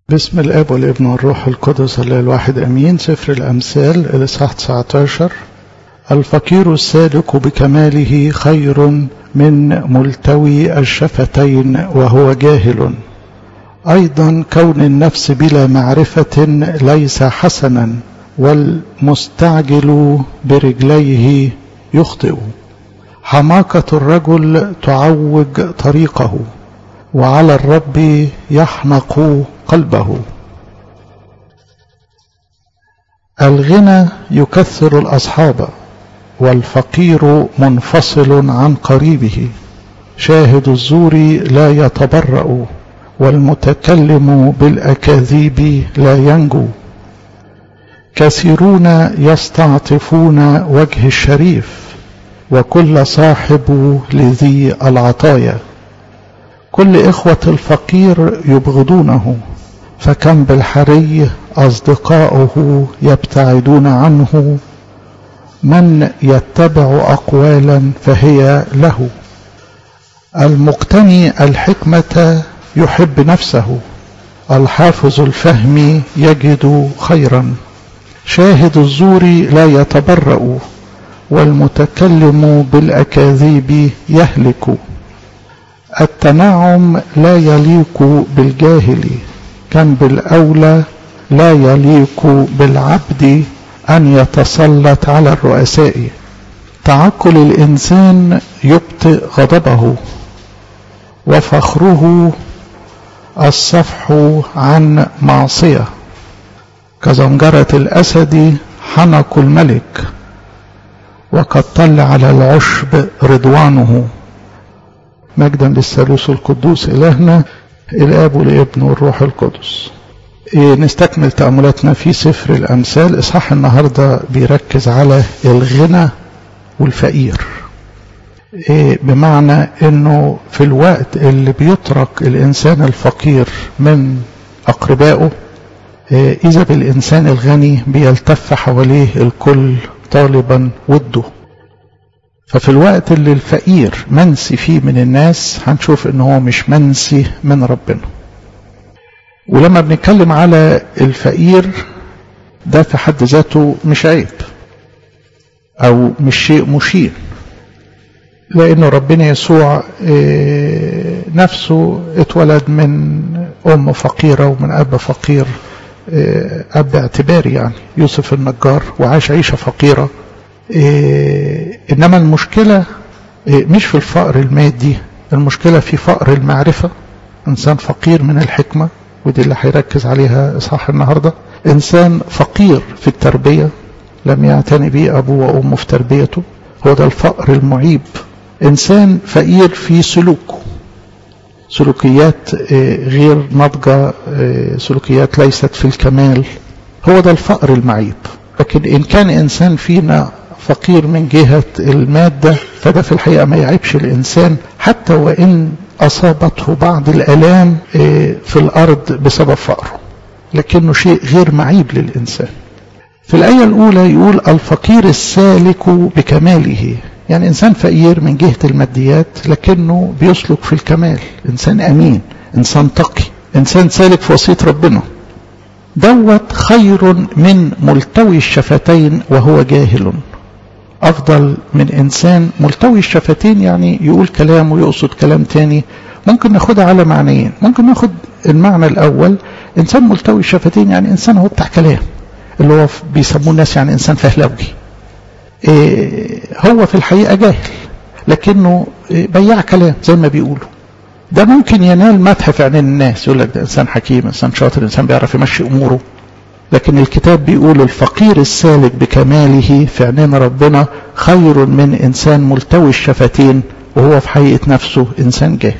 بسم الاب والابن والروح القدس الله الواحد امين سفر الامثال الاصحاح 19 الفقير السالك بكماله خير من ملتوي الشفتين وهو جاهل ايضا كون النفس بلا معرفه ليس حسنا والمستعجل برجليه يخطئ حماقه الرجل تعوج طريقه وعلى الرب يحنق قلبه الغنى يكثر الاصحاب والفقير منفصل عن قريبه شاهد الزور لا يتبرا والمتكلم بالاكاذيب لا ينجو كثيرون يستعطفون وجه الشريف وكل صاحب لذي العطايا كل إخوة الفقير يبغضونه فكم بالحري أصدقاؤه يبتعدون عنه من يتبع أقوالا فهي له المقتني الحكمة يحب نفسه الحافظ الفهم يجد خيرا شاهد الزور لا يتبرأ والمتكلم بالأكاذيب يهلك التنعم لا يليق بالجاهل كم بالأولى لا يليق بالعبد أن يتسلط على الرؤساء تعقل الإنسان يبطئ غضبه وفخره الصفح عن معصية كزنجرة الأسد حنق الملك وقد طل على العشب رضوانه مجدا للثالوث القدوس إلهنا الآب والابن والروح القدس إيه نستكمل تأملاتنا في سفر الأمثال إصحاح النهاردة بيركز على الغنى والفقير إيه بمعنى أنه في الوقت اللي بيترك الإنسان الفقير من أقربائه إيه إذا بالإنسان الغني بيلتف حواليه الكل طالبا وده ففي الوقت اللي الفقير منسي فيه من الناس هنشوف ان هو مش منسي من ربنا ولما بنتكلم على الفقير ده في حد ذاته مش عيب او مش شيء مشين لانه ربنا يسوع نفسه اتولد من ام فقيره ومن اب فقير اب اعتباري يعني يوسف النجار وعاش عيشه فقيره إيه إنما المشكلة إيه مش في الفقر المادي المشكلة في فقر المعرفة إنسان فقير من الحكمة ودي اللي هيركز عليها إصحاح النهاردة إنسان فقير في التربية لم يعتني به أبوه وأمه في تربيته هو ده الفقر المعيب إنسان فقير في سلوكه سلوكيات إيه غير ناضجة سلوكيات ليست في الكمال هو ده الفقر المعيب لكن إن كان إنسان فينا فقير من جهة المادة فده في الحقيقة ما يعيبش الإنسان حتى وإن أصابته بعض الألام في الأرض بسبب فقره لكنه شيء غير معيب للإنسان في الآية الأولى يقول الفقير السالك بكماله يعني إنسان فقير من جهة الماديات لكنه بيسلك في الكمال إنسان أمين إنسان تقي إنسان سالك في وصية ربنا دوت خير من ملتوي الشفتين وهو جاهل أفضل من إنسان ملتوي الشفتين يعني يقول كلام ويقصد كلام تاني ممكن ناخدها على معنيين ممكن ناخد المعنى الأول إنسان ملتوي الشفتين يعني إنسان هو بتاع كلام اللي هو بيسموه الناس يعني إنسان فهلوي إيه هو في الحقيقة جاهل لكنه إيه بياع كلام زي ما بيقولوا ده ممكن ينال مدح في عينين الناس يقول لك ده إنسان حكيم إنسان شاطر إنسان بيعرف يمشي أموره لكن الكتاب بيقول الفقير السالك بكماله في عينين ربنا خير من إنسان ملتوي الشفتين وهو في حقيقة نفسه إنسان جاهل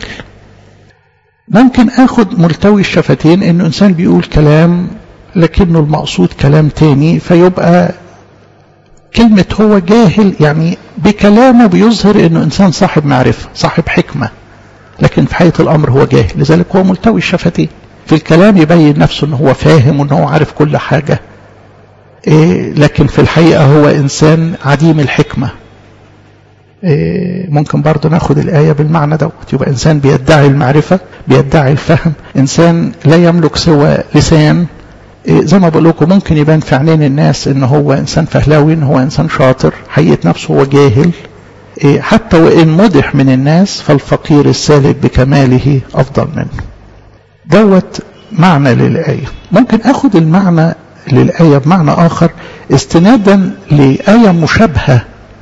ممكن أخد ملتوي الشفتين إنه إنسان بيقول كلام لكنه المقصود كلام تاني فيبقى كلمة هو جاهل يعني بكلامه بيظهر إنه إنسان صاحب معرفة صاحب حكمة لكن في حقيقة الأمر هو جاهل لذلك هو ملتوي الشفتين في الكلام يبين نفسه أنه هو فاهم وأنه هو عارف كل حاجة إيه لكن في الحقيقة هو إنسان عديم الحكمة ممكن برضه ناخد الآية بالمعنى دوت يبقى إنسان بيدعي المعرفة بيدعي الفهم إنسان لا يملك سوى لسان زي ما بقول لكم ممكن يبان في عينين الناس ان هو انسان فهلاوي ان هو انسان شاطر حقيقة نفسه هو جاهل حتى وان مدح من الناس فالفقير السالك بكماله افضل منه دوت معنى للآية ممكن اخد المعنى للآية بمعنى اخر استنادا لآية مشابهة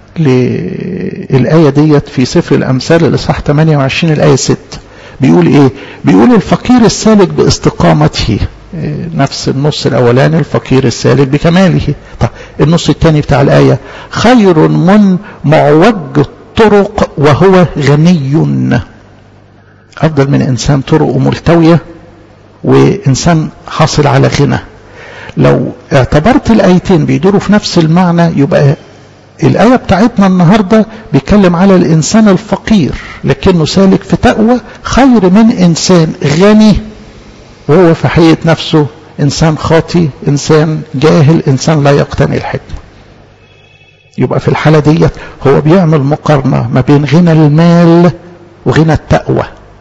للآية ديت في سفر الأمثال الإصحاح 28 الآية 6 بيقول إيه؟ بيقول الفقير السالك باستقامته نفس النص الأولاني الفقير السالك بكماله طب النص الثاني بتاع الآية خير من معوج الطرق وهو غني أفضل من إنسان طرقه ملتوية وإنسان حاصل على غنى لو اعتبرت الآيتين بيدوروا في نفس المعنى يبقى الآية بتاعتنا النهاردة بيتكلم على الإنسان الفقير لكنه سالك في تقوى خير من إنسان غني وهو في حقيقة نفسه إنسان خاطي إنسان جاهل إنسان لا يقتني الحكمة يبقى في الحالة ديت هو بيعمل مقارنة ما بين غنى المال وغنى التقوى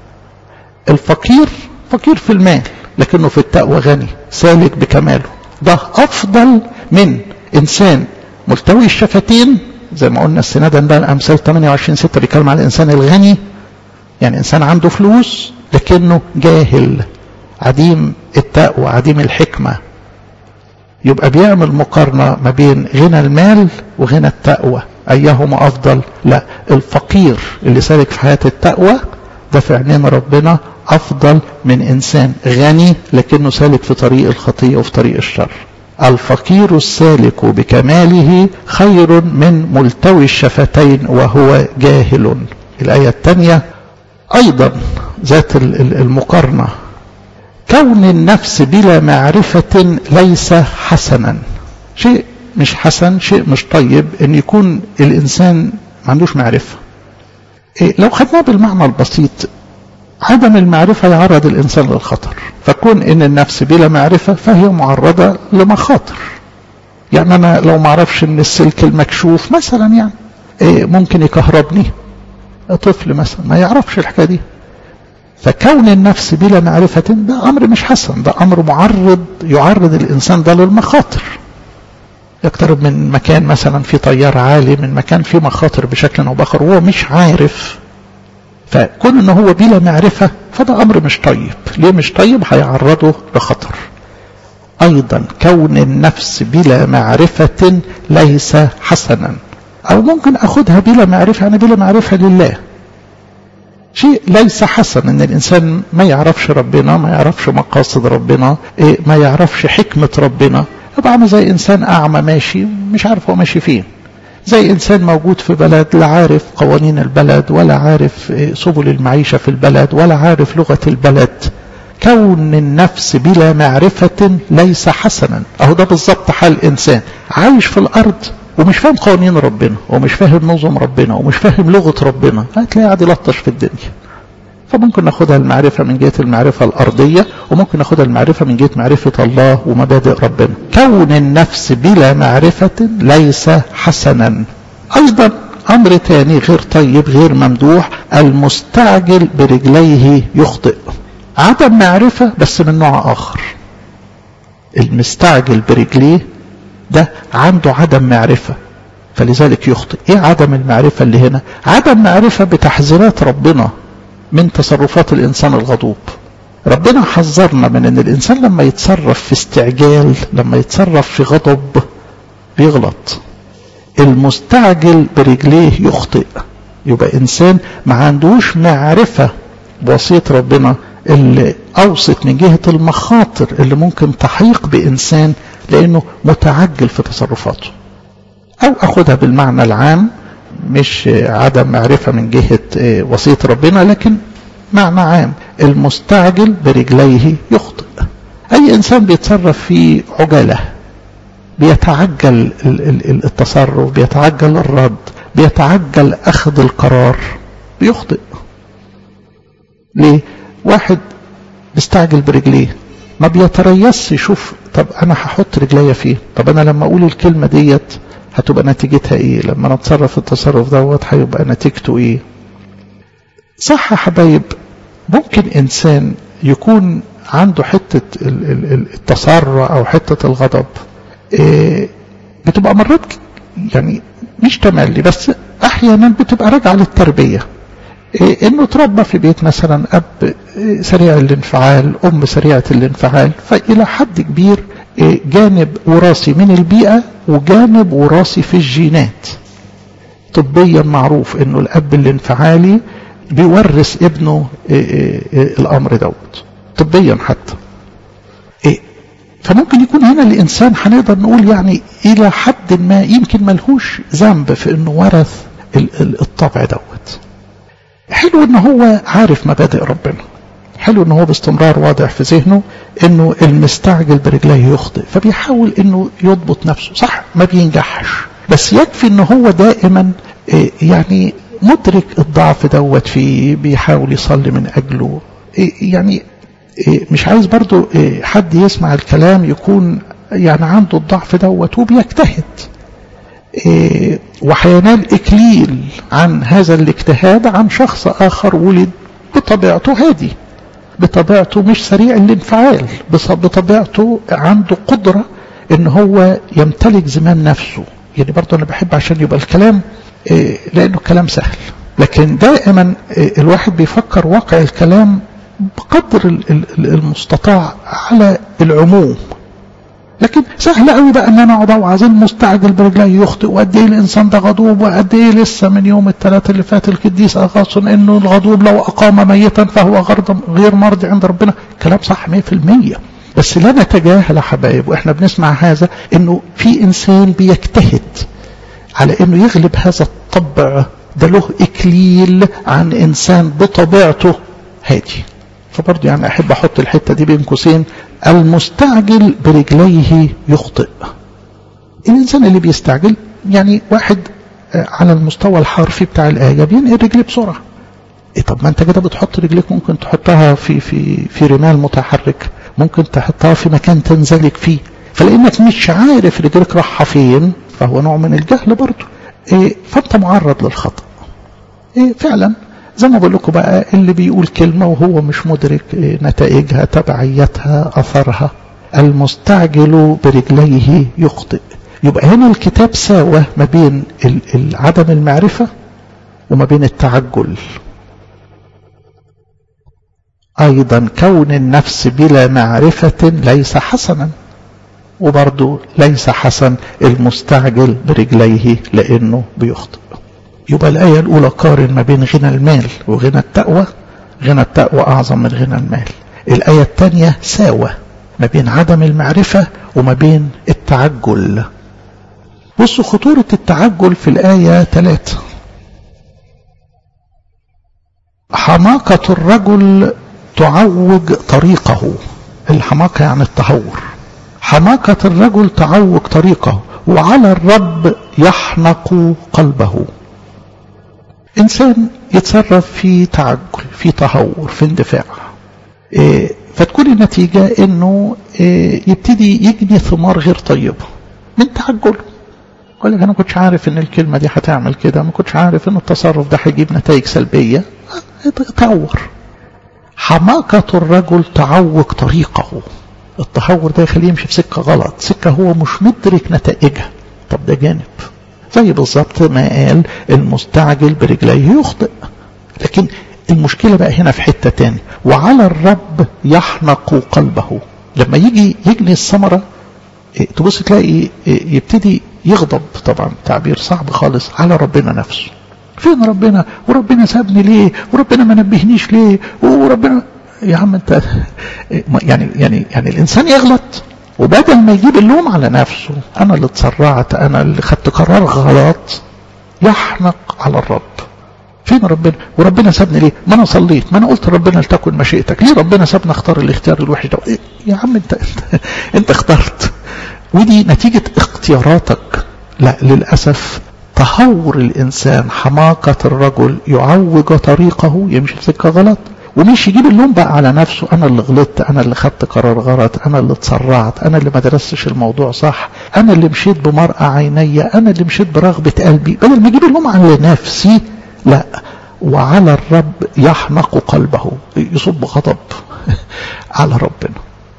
الفقير فقير في المال لكنه في التقوى غني سالك بكماله ده أفضل من إنسان ملتوي الشفتين زي ما قلنا السنة ده الأمثال 28 6 بيتكلم على الإنسان الغني يعني إنسان عنده فلوس لكنه جاهل عديم التقوى عديم الحكمة يبقى بيعمل مقارنة ما بين غنى المال وغنى التقوى أيهما أفضل لا الفقير اللي سالك في حياة التقوى ده في عينين ربنا أفضل من إنسان غني لكنه سالك في طريق الخطية وفي طريق الشر الفقير السالك بكماله خير من ملتوي الشفتين وهو جاهل الآية الثانية أيضا ذات المقارنة كون النفس بلا معرفة ليس حسنا شيء مش حسن شيء مش طيب ان يكون الانسان ما عندوش معرفة إيه لو خدناه بالمعنى البسيط عدم المعرفة يعرض الانسان للخطر فكون ان النفس بلا معرفة فهي معرضة لمخاطر يعني انا لو ما اعرفش ان السلك المكشوف مثلا يعني إيه ممكن يكهربني طفل مثلا ما يعرفش الحكاية دي فكون النفس بلا معرفة ده أمر مش حسن ده أمر معرض يعرض الإنسان ده للمخاطر يقترب من مكان مثلا في طيار عالي من مكان فيه مخاطر بشكل أو بآخر وهو مش عارف فكون ان هو بلا معرفة فده أمر مش طيب ليه مش طيب هيعرضه لخطر أيضا كون النفس بلا معرفة ليس حسنا أو ممكن أخذها بلا معرفة يعني بلا معرفة لله شيء ليس حسن ان الانسان ما يعرفش ربنا ما يعرفش مقاصد ربنا إيه ما يعرفش حكمة ربنا يبقى عامل زي انسان اعمى ماشي مش عارف هو ماشي فين زي انسان موجود في بلد لا عارف قوانين البلد ولا عارف إيه سبل المعيشة في البلد ولا عارف لغة البلد كون النفس بلا معرفة ليس حسنا اهو ده بالظبط حال انسان عايش في الارض ومش فاهم قوانين ربنا ومش فاهم نظم ربنا ومش فاهم لغة ربنا هتلاقيه قاعد يلطش في الدنيا فممكن ناخدها المعرفة من جهة المعرفة الأرضية وممكن ناخدها المعرفة من جهة معرفة الله ومبادئ ربنا كون النفس بلا معرفة ليس حسنا أيضا أمر تاني غير طيب غير ممدوح المستعجل برجليه يخطئ عدم معرفة بس من نوع آخر المستعجل برجليه ده عنده عدم معرفة فلذلك يخطئ ايه عدم المعرفة اللي هنا عدم معرفة بتحذيرات ربنا من تصرفات الانسان الغضوب ربنا حذرنا من ان الانسان لما يتصرف في استعجال لما يتصرف في غضب بيغلط المستعجل برجليه يخطئ يبقى انسان ما عندوش معرفة بوصية ربنا اللي اوصت من جهة المخاطر اللي ممكن تحيق بانسان لانه متعجل في تصرفاته او اخدها بالمعنى العام مش عدم معرفة من جهة وصية ربنا لكن معنى عام المستعجل برجليه يخطئ اي انسان بيتصرف في عجلة بيتعجل التصرف بيتعجل الرد بيتعجل اخذ القرار بيخطئ ليه واحد بيستعجل برجليه ما بيتريثش يشوف طب انا هحط رجليا فيه طب انا لما اقول الكلمة ديت هتبقى نتيجتها ايه لما نتصرف التصرف دوت هيبقى نتيجته ايه صح يا حبايب ممكن انسان يكون عنده حتة التسرع او حتة الغضب إيه بتبقى مرات يعني مش تملي بس احيانا بتبقى راجعة للتربية إيه انه تربى في بيت مثلا اب سريع الانفعال ام سريعة الانفعال فالى حد كبير إيه جانب وراثي من البيئة وجانب وراثي في الجينات طبيا معروف انه الاب الانفعالي بيورث ابنه الامر دوت طبيا حتى فممكن يكون هنا الانسان هنقدر نقول يعني الى حد ما يمكن ملهوش ذنب في انه ورث الطبع دوت حلو ان هو عارف مبادئ ربنا حلو ان هو باستمرار واضح في ذهنه انه المستعجل برجليه يخطئ فبيحاول انه يضبط نفسه صح ما بينجحش بس يكفي ان هو دائما يعني مدرك الضعف دوت فيه بيحاول يصلي من اجله يعني مش عايز برضو حد يسمع الكلام يكون يعني عنده الضعف دوت وبيجتهد وحينال إكليل عن هذا الاجتهاد عن شخص آخر ولد بطبيعته هادي بطبيعته مش سريع الانفعال بطبيعته عنده قدرة ان هو يمتلك زمان نفسه يعني برضه انا بحب عشان يبقى الكلام لانه كلام سهل لكن دائما الواحد بيفكر واقع الكلام بقدر المستطاع على العموم لكن سهل قوي بقى ان انا اقعد اوعظ المستعجل برجليه يخطئ وقد ايه الانسان ده غضوب وقد ايه لسه من يوم الثلاث اللي فات القديس اغاثون انه الغضوب لو اقام ميتا فهو غير مرضي عند ربنا كلام صح 100% بس لا نتجاهل يا حبايب واحنا بنسمع هذا انه في انسان بيجتهد على انه يغلب هذا الطبع ده له اكليل عن انسان بطبيعته هادي فبرضه يعني احب احط الحته دي بين قوسين المستعجل برجليه يخطئ الانسان اللي بيستعجل يعني واحد على المستوى الحرفي بتاع الايه بينقل رجليه بسرعه إيه طب ما انت كده بتحط رجليك ممكن تحطها في في في رمال متحرك ممكن تحطها في مكان تنزلق فيه فلانك مش عارف رجلك رايحه فين فهو نوع من الجهل برضه إيه فانت معرض للخطا إيه فعلا زي ما بقول لكم بقى اللي بيقول كلمة وهو مش مدرك نتائجها تبعيتها أثرها المستعجل برجليه يخطئ يبقى هنا الكتاب ساوى ما بين عدم المعرفة وما بين التعجل أيضا كون النفس بلا معرفة ليس حسنا وبرضه ليس حسن المستعجل برجليه لأنه بيخطئ يبقى الآية الأولى قارن ما بين غنى المال وغنى التقوى غنى التقوى أعظم من غنى المال الآية الثانية ساوى ما بين عدم المعرفة وما بين التعجل بصوا خطورة التعجل في الآية ثلاثة حماقة الرجل تعوج طريقه الحماقة يعني التهور حماقة الرجل تعوج طريقه وعلى الرب يحنق قلبه إنسان يتصرف في تعجل في تهور في اندفاع إيه فتكون النتيجة إنه إيه يبتدي يجني ثمار غير طيبة من تعجله يقول لك أنا ما كنتش عارف إن الكلمة دي هتعمل كده ما كنتش عارف إن التصرف ده هيجيب نتائج سلبية تهور حماقة الرجل تعوج طريقه التهور ده يخليه يمشي في سكة غلط سكة هو مش مدرك نتائجها طب ده جانب زي بالظبط ما قال المستعجل برجليه يخطئ لكن المشكلة بقى هنا في حتة تاني وعلى الرب يحنق قلبه لما يجي يجني الثمرة تبص تلاقي يبتدي يغضب طبعا تعبير صعب خالص على ربنا نفسه فين ربنا وربنا سابني ليه وربنا ما نبهنيش ليه وربنا يا عم انت يعني يعني يعني الانسان يغلط وبدل ما يجيب اللوم على نفسه انا اللي اتسرعت انا اللي خدت قرار غلط يحنق على الرب فين ربنا وربنا سابني ليه ما انا صليت ما انا قلت ربنا لتكن مشيئتك ليه ربنا سابني اختار الاختيار الوحش ده إيه يا عم انت انت, انت اخترت ودي نتيجة اختياراتك لا للأسف تهور الإنسان حماقة الرجل يعوج طريقه يمشي في سكة غلط ومش يجيب اللوم بقى على نفسه انا اللي غلطت انا اللي خدت قرار غلط انا اللي اتسرعت انا اللي ما درستش الموضوع صح انا اللي مشيت بمرأة عيني انا اللي مشيت برغبة قلبي بدل ما يجيب اللوم على نفسي لا وعلى الرب يحنق قلبه يصب غضب على ربنا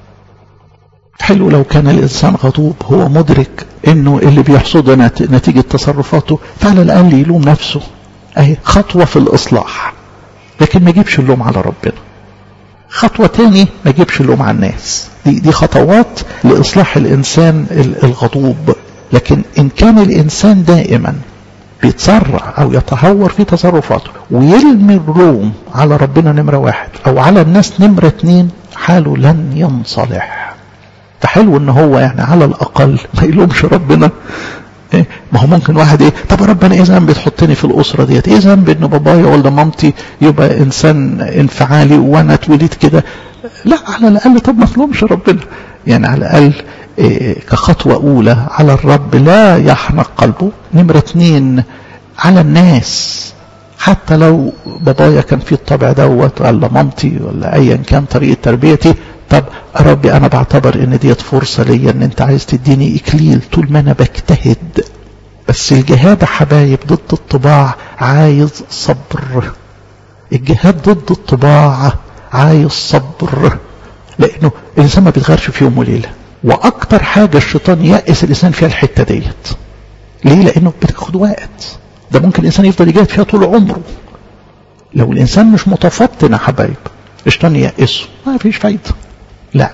حلو لو كان الإنسان غضوب هو مدرك إنه اللي بيحصده نتيجة تصرفاته فعلى الأقل يلوم نفسه أهي خطوة في الإصلاح لكن ما يجيبش اللوم على ربنا خطوة تاني ما يجيبش اللوم على الناس دي, دي خطوات لإصلاح الإنسان الغضوب لكن إن كان الإنسان دائما بيتسرع أو يتهور في تصرفاته ويرمي اللوم على ربنا نمرة واحد أو على الناس نمرة اتنين حاله لن ينصلح ده حلو ان هو يعني على الاقل ما يلومش ربنا إيه؟ ما هو ممكن واحد ايه طب يا رب انا ايه ذنبي تحطني في الاسره ديت ايه ذنبي ان بابايا ولا مامتي يبقى انسان انفعالي وانا اتولدت كده لا على الاقل طب ما تلومش ربنا يعني على الاقل إيه كخطوه اولى على الرب لا يحنق قلبه نمره اتنين على الناس حتى لو بابايا كان فيه الطبع دوت ولا مامتي ولا ايا كان طريقه تربيتي طب ربي انا بعتبر ان ديت فرصه ليا ان انت عايز تديني اكليل طول ما انا بجتهد بس الجهاد يا حبايب ضد الطباع عايز صبر الجهاد ضد الطباع عايز صبر لانه الانسان ما بيتغيرش في يوم وليله واكتر حاجه الشيطان يأس الانسان فيها الحته ديت ليه لانه بتاخد وقت ده ممكن الانسان يفضل يجاهد فيها طول عمره لو الانسان مش متفطن يا حبايب الشيطان يأسه ما فيش فايده لا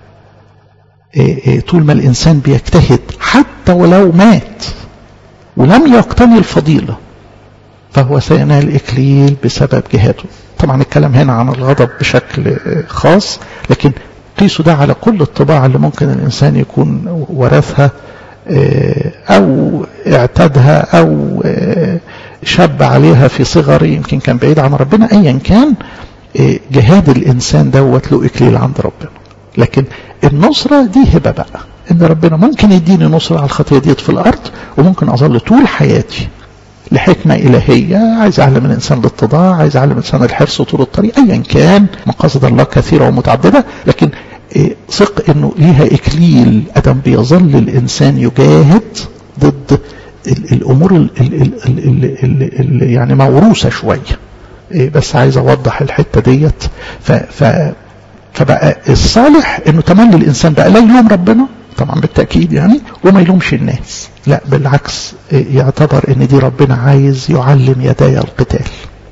إيه إيه طول ما الإنسان بيجتهد حتى ولو مات ولم يقتني الفضيلة فهو سينال إكليل بسبب جهاده طبعا الكلام هنا عن الغضب بشكل خاص لكن قيسوا ده على كل الطباع اللي ممكن الإنسان يكون ورثها أو اعتادها أو شاب عليها في صغره يمكن كان بعيد عن ربنا أيا كان جهاد الإنسان دوت له إكليل عند ربنا لكن النصرة دي هبة بقى ان ربنا ممكن يديني نصرة على الخطية ديت في الارض وممكن اظل طول حياتي لحكمة إلهية عايز أعلم الإنسان الاتضاع عايز أعلم الإنسان الحرص طول الطريق أيا كان مقاصد الله كثيرة ومتعددة لكن ثق إنه ليها إكليل أدم بيظل الإنسان يجاهد ضد الأمور اللي يعني موروثة شوية بس عايز أوضح الحتة ديت ف, ف فبقى الصالح انه تملي الانسان بقى لا يلوم ربنا طبعا بالتاكيد يعني وما يلومش الناس لا بالعكس يعتبر ان دي ربنا عايز يعلم يداي القتال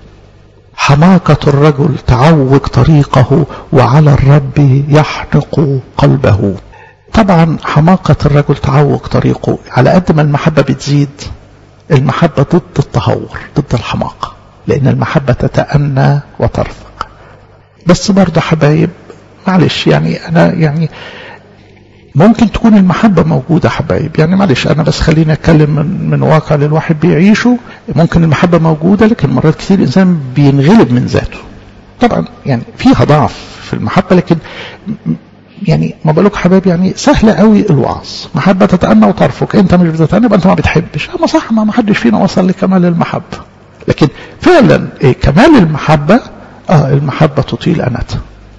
حماقة الرجل تعوج طريقه وعلى الرب يحنق قلبه طبعا حماقة الرجل تعوج طريقه على قد ما المحبة بتزيد المحبة ضد التهور ضد الحماقة لأن المحبة تتأنى وترفق بس برضه حبايب معلش يعني أنا يعني ممكن تكون المحبة موجودة حبايب يعني معلش أنا بس خليني أتكلم من, من واقع اللي الواحد بيعيشه ممكن المحبة موجودة لكن مرات كتير الإنسان بينغلب من ذاته طبعا يعني فيها ضعف في المحبة لكن يعني ما بقولك حبايب يعني سهلة قوي الوعظ محبة تتأنى وترفق انت مش بتتأنى يبقى انت ما بتحبش اما صح ما حدش فينا وصل لكمال المحبة لكن فعلا إيه كمال المحبة اه المحبة تطيل أنتها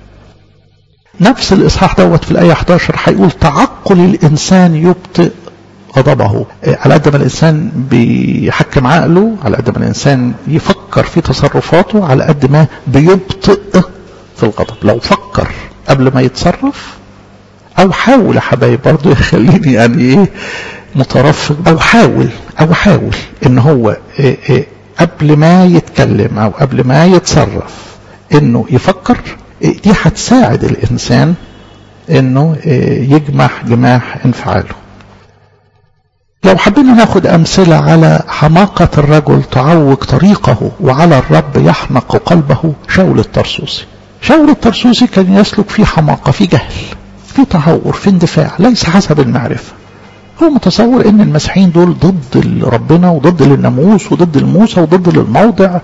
نفس الإصحاح دوت في الآية 11 هيقول تعقل الإنسان يبطئ غضبه على قد ما الإنسان بيحكم عقله على قد ما الإنسان يفكر في تصرفاته على قد ما بيبطئ في الغضب لو فكر قبل ما يتصرف أو حاول يا حبايب برضه يخليني يعني إيه مترفق أو حاول أو حاول إن هو إيه إيه قبل ما يتكلم أو قبل ما يتصرف إنه يفكر دي هتساعد الإنسان إنه يجمح جماح انفعاله لو حبينا ناخد أمثلة على حماقة الرجل تعوج طريقه وعلى الرب يحمق قلبه شاول الترسوسي شاول الترسوسي كان يسلك في حماقة في جهل في تهور في اندفاع ليس حسب المعرفة هو متصور ان المسيحيين دول ضد ربنا وضد للناموس وضد الموسى وضد للموضع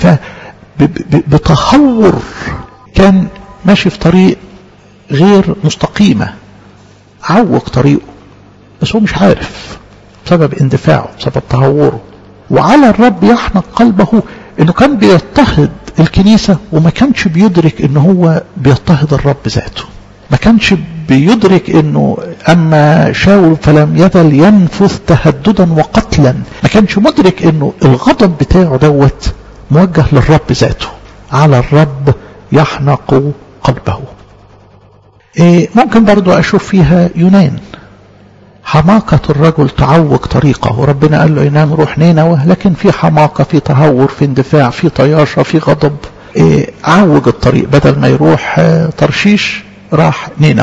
فبتهور كان ماشي في طريق غير مستقيمة عوج طريقه بس هو مش عارف بسبب اندفاعه بسبب تهوره وعلى الرب يحنق قلبه انه كان بيضطهد الكنيسة وما كانش بيدرك ان هو بيضطهد الرب ذاته ما كانش بيدرك انه اما شاول فلم يزل ينفث تهددا وقتلا ما كانش مدرك انه الغضب بتاعه دوت موجه للرب ذاته على الرب يحنق قلبه إيه ممكن برضو اشوف فيها يونان حماقة الرجل تعوج طريقه وربنا قال له ينام روح نينوى لكن في حماقة في تهور في اندفاع في طياشة في غضب إيه عوج الطريق بدل ما يروح ترشيش راح نينوى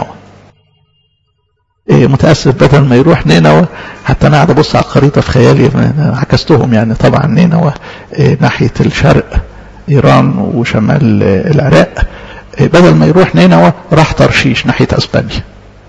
إيه متأسف بدل ما يروح نينوى حتى أنا قاعد أبص على الخريطة في خيالي عكستهم يعني طبعا نينوى إيه ناحية الشرق إيران وشمال العراق إيه بدل ما يروح نينوى راح ترشيش ناحية أسبانيا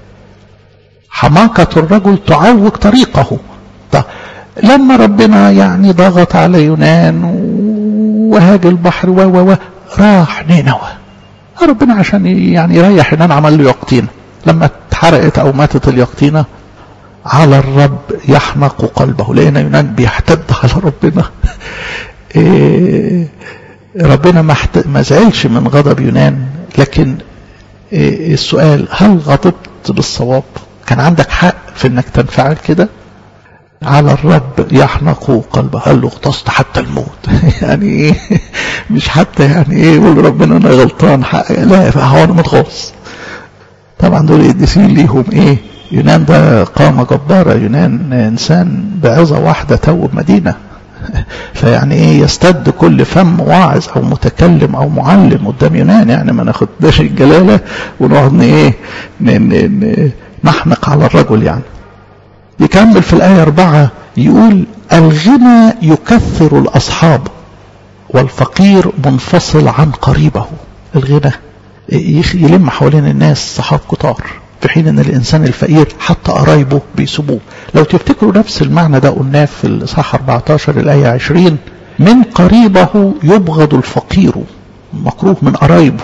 حماقة الرجل تعوج طريقه طيب لما ربنا يعني ضغط على يونان وهاج البحر و و راح نينوى ربنا عشان يعني يريح يونان عمل له يقطينة لما اتحرقت او ماتت اليقطينة على الرب يحمق قلبه لان يونان بيحتد على ربنا إيه ربنا ما زعلش من غضب يونان لكن إيه السؤال هل غضبت بالصواب كان عندك حق في انك تنفعل كده على الرب يحنق قلبه قال له اغتصت حتى الموت يعني ايه مش حتى يعني ايه يقول ربنا انا غلطان حق لا هو انا متغاص طبعا دول القديسين ليهم ايه يونان ده قامة جبارة يونان انسان بعظة واحدة توب مدينة فيعني ايه يستد كل فم واعظ او متكلم او معلم قدام يونان يعني ما ناخدش الجلالة ونقعد ايه نحنق على الرجل يعني يكمل في الآية أربعة يقول الغنى يكثر الأصحاب والفقير منفصل عن قريبه الغنى يلم حوالين الناس صحاب كتار في حين ان الانسان الفقير حتى قرايبه بيسيبوه لو تفتكروا نفس المعنى ده قلناه في الاصحاح 14 الايه 20 من قريبه يبغض الفقير مكروه من قرايبه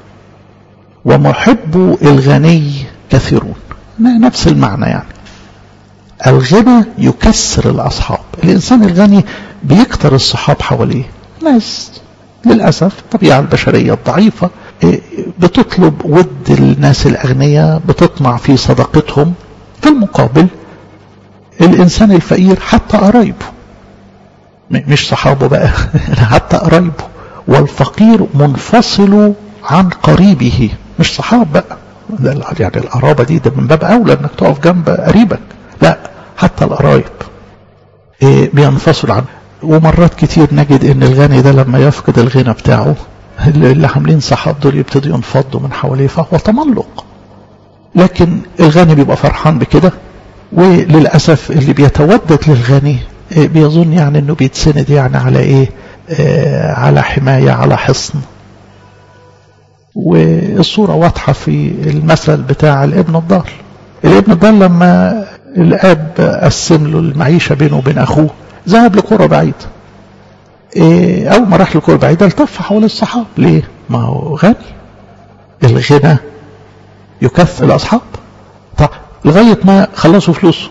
ومحب الغني كثيرون نفس المعنى يعني الغنى يكسر الأصحاب الإنسان الغني بيكتر الصحاب حواليه ناس للأسف الطبيعة البشرية الضعيفة بتطلب ود الناس الأغنياء بتطمع في صداقتهم في المقابل الإنسان الفقير حتى قرايبه مش صحابه بقى حتى قرايبه والفقير منفصل عن قريبه مش صحاب بقى يعني القرابة دي ده من باب أولى انك تقف جنب قريبك لا حتى القرايب إيه بينفصل عنه ومرات كتير نجد ان الغني ده لما يفقد الغنى بتاعه اللي عاملين صحاب دول يبتدوا ينفضوا من حواليه فهو تملق لكن الغني بيبقى فرحان بكده وللأسف اللي بيتودد للغني إيه بيظن يعني انه بيتسند يعني على ايه آه على حماية على حصن والصورة واضحة في المثل بتاع الابن الضال الابن الضال لما الاب قسم له المعيشة بينه وبين اخوه ذهب لقرى بعيدة إيه اول ما راح لقرى بعيدة التف حول الصحاب ليه ما هو غني الغنى يكفي الاصحاب طب لغاية ما خلصوا فلوسه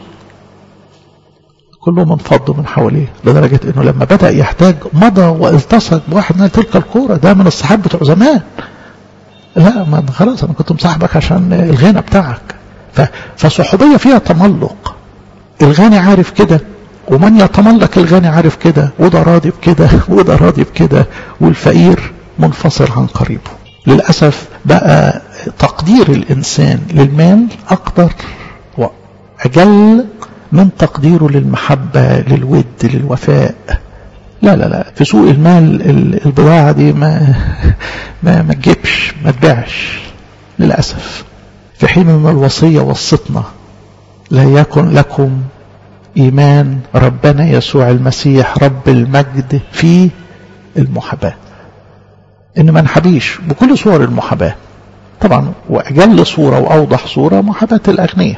كلهم انفضوا من حواليه لدرجة انه لما بدأ يحتاج مضى والتصق بواحد من تلك الكورة ده من الصحاب بتوع زمان لا ما خلاص انا كنت مصاحبك عشان الغنى بتاعك فصحوبية فيها تملق الغني عارف كده ومن يتملق الغني عارف كده وده راضي بكده وده راضي بكده والفقير منفصل عن قريبه للأسف بقى تقدير الإنسان للمال أقدر وأجل من تقديره للمحبة للود للوفاء لا لا لا في سوق المال البضاعة دي ما ما ما تجيبش ما تبيعش للأسف في حين ان الوصية وصتنا لا يكن لكم إيمان ربنا يسوع المسيح رب المجد في المحاباة إن ما نحبيش بكل صور المحاباة طبعا وأجل صورة وأوضح صورة محاباة الأغنياء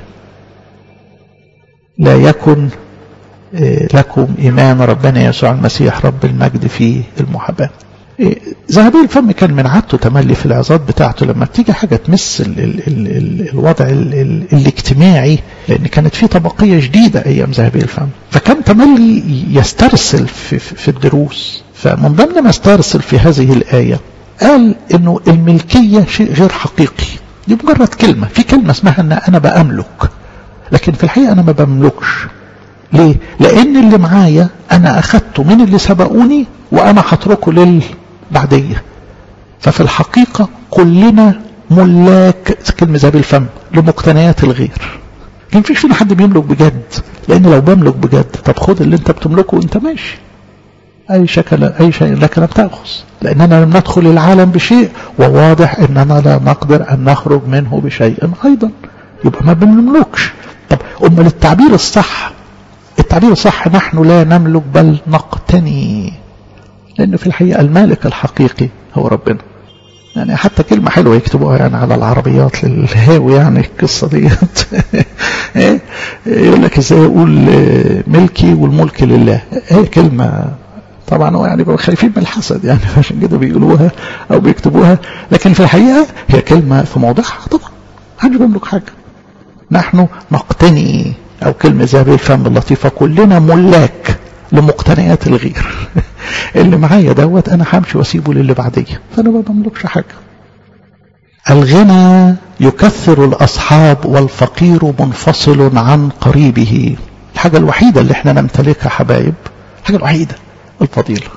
لا يكن لكم إيمان ربنا يسوع المسيح رب المجد في المحاباة ذهبي الفم كان من عادته تملي في العظات بتاعته لما بتيجي حاجة تمس ال ال ال ال الوضع ال ال الاجتماعي لأن كانت في طبقية جديدة أيام ذهبي الفم فكان تملي يسترسل في, في الدروس فمن ضمن ما استرسل في هذه الآية قال انه الملكية شيء غير حقيقي دي مجرد كلمة في كلمة اسمها ان انا بأملك لكن في الحقيقة انا ما بملكش ليه لان اللي معايا انا اخدته من اللي سبقوني وانا هتركه للبعدية ففي الحقيقة كلنا ملاك كلمة زي بالفم لمقتنيات الغير ما فيش فينا حد بيملك بجد لان لو بملك بجد طب خد اللي انت بتملكه وانت ماشي اي شكل اي شيء لك لم تاخذ لاننا لم ندخل العالم بشيء وواضح اننا لا نقدر ان نخرج منه بشيء ايضا يبقى ما بنملكش طب امال التعبير الصح التعبير الصح نحن لا نملك بل نقتني لان في الحقيقه المالك الحقيقي هو ربنا يعني حتى كلمة حلوة يكتبوها يعني على العربيات للهاوي يعني القصة ديت يقول لك ازاي يقول ملكي والملك لله هي كلمة طبعا هو يعني بيبقوا خايفين من الحسد يعني عشان كده بيقولوها او بيكتبوها لكن في الحقيقة هي كلمة في موضعها طبعا محدش بيملك حاجة نحن نقتني او كلمة زي بالفم اللطيفة كلنا ملاك لمقتنيات الغير اللي معايا دوت انا همشي واسيبه للي بعديه فانا ما بملكش حاجه الغنى يكثر الاصحاب والفقير منفصل عن قريبه الحاجه الوحيده اللي احنا نمتلكها حبايب الحاجه الوحيده الفضيله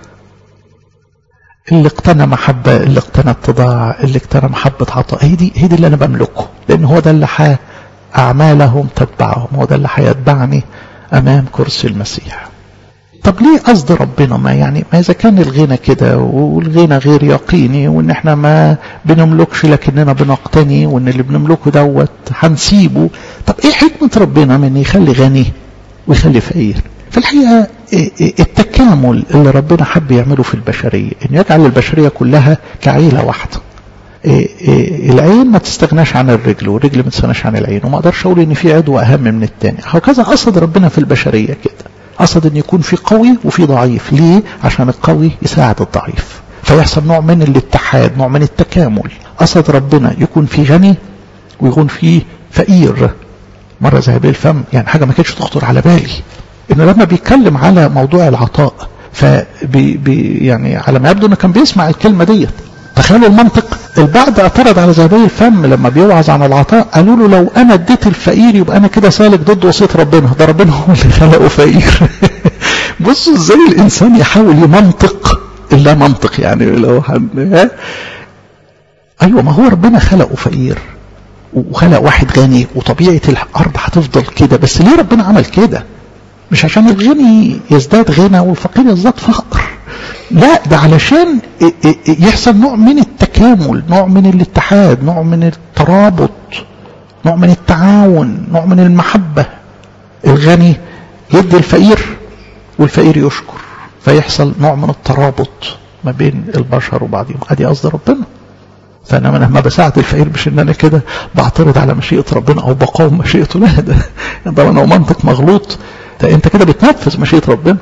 اللي اقتنى محبة اللي اقتنى اتضاع اللي اقتنى محبة عطاء هي دي هي دي اللي انا بملكه لان هو ده اللي ح اعمالهم تتبعهم هو ده اللي هيتبعني امام كرسي المسيح طب ليه قصد ربنا ما يعني ما اذا كان الغنى كده والغنى غير يقيني وان احنا ما بنملكش لكننا بنقتني وان اللي بنملكه دوت هنسيبه طب ايه حكمة ربنا من يخلي غني ويخلي فقير في الحقيقة التكامل اللي ربنا حب يعمله في البشرية ان يجعل البشرية كلها كعيلة واحدة العين ما تستغناش عن الرجل والرجل ما تستغناش عن العين وما اقدرش اقول ان في عضو اهم من الثاني هكذا قصد ربنا في البشرية كده قصد ان يكون في قوي وفي ضعيف ليه عشان القوي يساعد الضعيف فيحصل نوع من الاتحاد نوع من التكامل قصد ربنا يكون في غني ويكون في فقير مرة زي بالفم يعني حاجة ما كانتش تخطر على بالي انه لما بيتكلم على موضوع العطاء فبي بي يعني على ما يبدو انه كان بيسمع الكلمة ديت تخيلوا المنطق البعض اعترض على زباين الفم لما بيوعظ عن العطاء قالوا له لو انا اديت الفقير يبقى انا كده سالك ضد وصيه ربنا ده ربنا هو اللي خلقه فقير بصوا ازاي الانسان يحاول يمنطق الا منطق يعني لو حد ايوه ما هو ربنا خلقه فقير وخلق واحد غني وطبيعه الارض هتفضل كده بس ليه ربنا عمل كده مش عشان الغني يزداد غنى والفقير يزداد فقر لا ده علشان يحصل نوع من التكامل نوع من الاتحاد نوع من الترابط نوع من التعاون نوع من المحبة الغني يدي الفقير والفقير يشكر فيحصل نوع من الترابط ما بين البشر وبعضهم ادي قصد ربنا فانا لما بساعد الفقير مش ان انا كده بعترض على مشيئه ربنا او بقاوم مشيئته لا ده طبعا لو منطق مغلوط ده انت كده بتنفذ مشيئه ربنا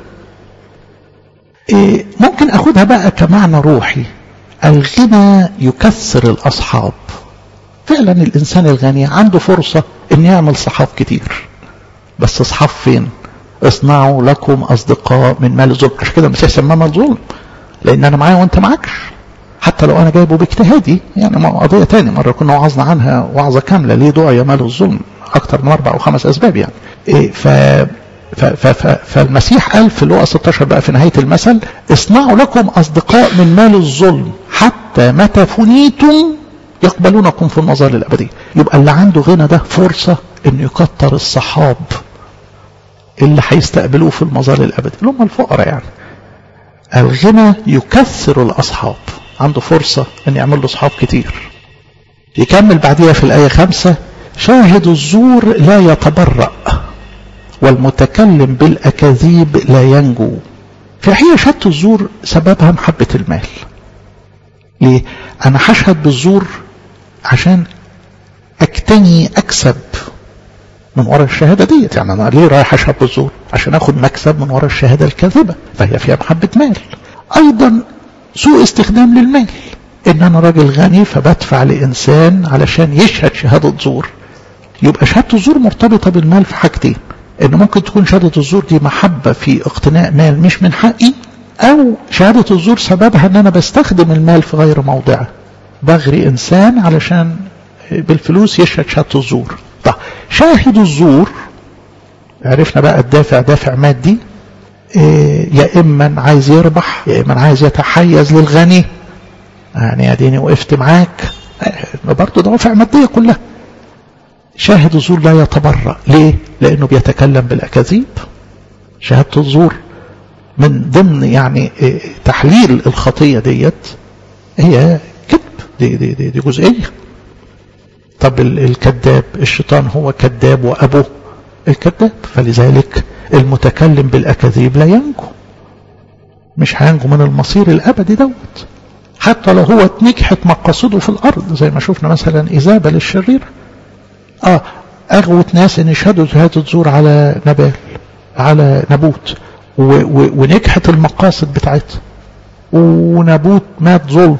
إيه ممكن اخدها بقى كمعنى روحي الغنى يكثر الاصحاب فعلا الانسان الغني عنده فرصة ان يعمل صحاب كتير بس اصحاب فين اصنعوا لكم اصدقاء من مال الظلم عشان كده المسيح سماه مال ظلم لان انا معايا وانت معكش حتى لو انا جايبه باجتهادي يعني قضية تاني مرة كنا وعظنا عنها وعظة كاملة ليه دعي مال الظلم اكتر من اربع او خمس اسباب يعني إيه ف فالمسيح قال في لوقا 16 بقى في نهاية المثل اصنعوا لكم أصدقاء من مال الظلم حتى متى فنيتم يقبلونكم في المظال الأبدية يبقى اللي عنده غنى ده فرصة انه يكتر الصحاب اللي هيستقبلوه في المظال الأبدي اللي هم الفقراء يعني الغنى يكثر الأصحاب عنده فرصة ان يعمل له صحاب كتير يكمل بعديها في الآية خمسة شاهد الزور لا يتبرأ والمتكلم بالأكاذيب لا ينجو في الحقيقة شهادة الزور سببها محبة المال ليه؟ أنا هشهد بالزور عشان أكتني أكسب من وراء الشهادة ديت يعني أنا ليه رايح أشهد بالزور عشان أخد مكسب من وراء الشهادة الكاذبة فهي فيها محبة مال أيضا سوء استخدام للمال إن أنا راجل غني فبدفع لإنسان علشان يشهد شهادة زور يبقى شهادة الزور مرتبطة بالمال في حاجتين ان ممكن تكون شهادة الزور دي محبة في اقتناء مال مش من حقي أو شهادة الزور سببها أن أنا بستخدم المال في غير موضعه بغري إنسان علشان بالفلوس يشهد شهادة الزور طيب شاهد الزور عرفنا بقى الدافع دافع مادي إيه يا إما عايز يربح يا إما عايز يتحيز للغني يعني اديني وقفت معاك برضه دوافع ماديه كلها شاهد الزور لا يتبرأ ليه لانه بيتكلم بالاكاذيب شهاده الزور من ضمن يعني تحليل الخطيه ديت هي كذب دي, دي, دي, دي جزئيه طب الكذاب الشيطان هو كذاب وابوه الكذاب فلذلك المتكلم بالاكاذيب لا ينجو مش هينجو من المصير الابدي دوت حتى لو هو نجحت مقاصده في الأرض زي ما شفنا مثلا إذابة للشرير آه أغوت ناس إن يشهدوا شهادة زور على نبال على نبوت و و ونجحت المقاصد بتاعتها ونبوت مات ظلم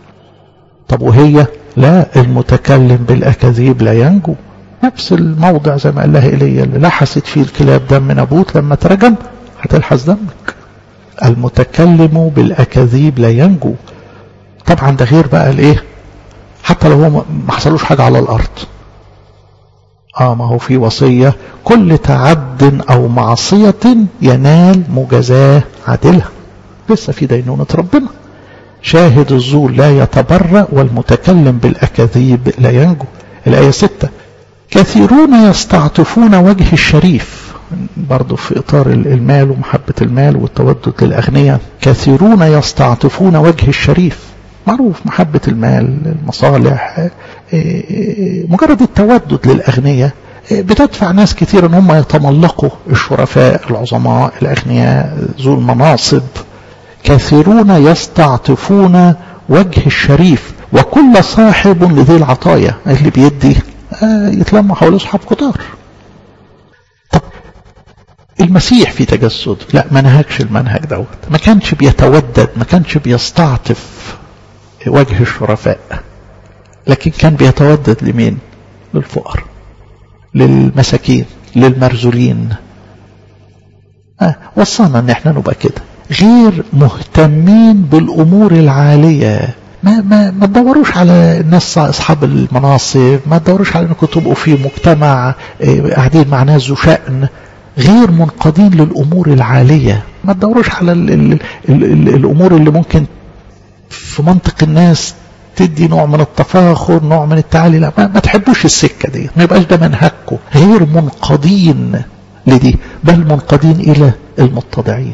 طب وهي لا المتكلم بالأكاذيب لا ينجو نفس الموضع زي ما قال لها إيليا اللي لحست فيه الكلاب دم نبوت لما ترجم هتلحس دمك المتكلم بالأكاذيب لا ينجو طبعا ده غير بقى الايه حتى لو هو ما حصلوش حاجه على الارض اه ما هو في وصيه كل تعد او معصيه ينال مجازاه عادله لسه في دينونه ربنا شاهد الزور لا يتبرأ والمتكلم بالأكاذيب لا ينجو الآية ستة كثيرون يستعطفون وجه الشريف برضو في إطار المال ومحبة المال والتودد للأغنياء كثيرون يستعطفون وجه الشريف معروف محبة المال المصالح مجرد التودد للأغنياء بتدفع ناس كثير ان هم يتملقوا الشرفاء العظماء الأغنياء ذو المناصب كثيرون يستعطفون وجه الشريف وكل صاحب لذي العطايا اللي بيدي يتلم حول أصحاب كتار طب المسيح في تجسد لا ما نهجش المنهج دوت ما كانش بيتودد ما كانش بيستعطف وجه الشرفاء لكن كان بيتودد لمين للفقر للمساكين للمرزولين آه وصلنا ان احنا نبقى كده غير مهتمين بالامور العاليه ما ما ما تدوروش على الناس اصحاب المناصب ما تدوروش على انكم تبقوا في مجتمع قاعدين مع ناس ذو شأن غير منقادين للامور العاليه ما تدوروش على ال ال ال ال الامور اللي ممكن في منطق الناس تدي نوع من التفاخر نوع من التعالي لا ما, ما تحبوش السكه دي ما يبقاش ده منهجكم غير منقادين لدي بل منقادين الى المتضعين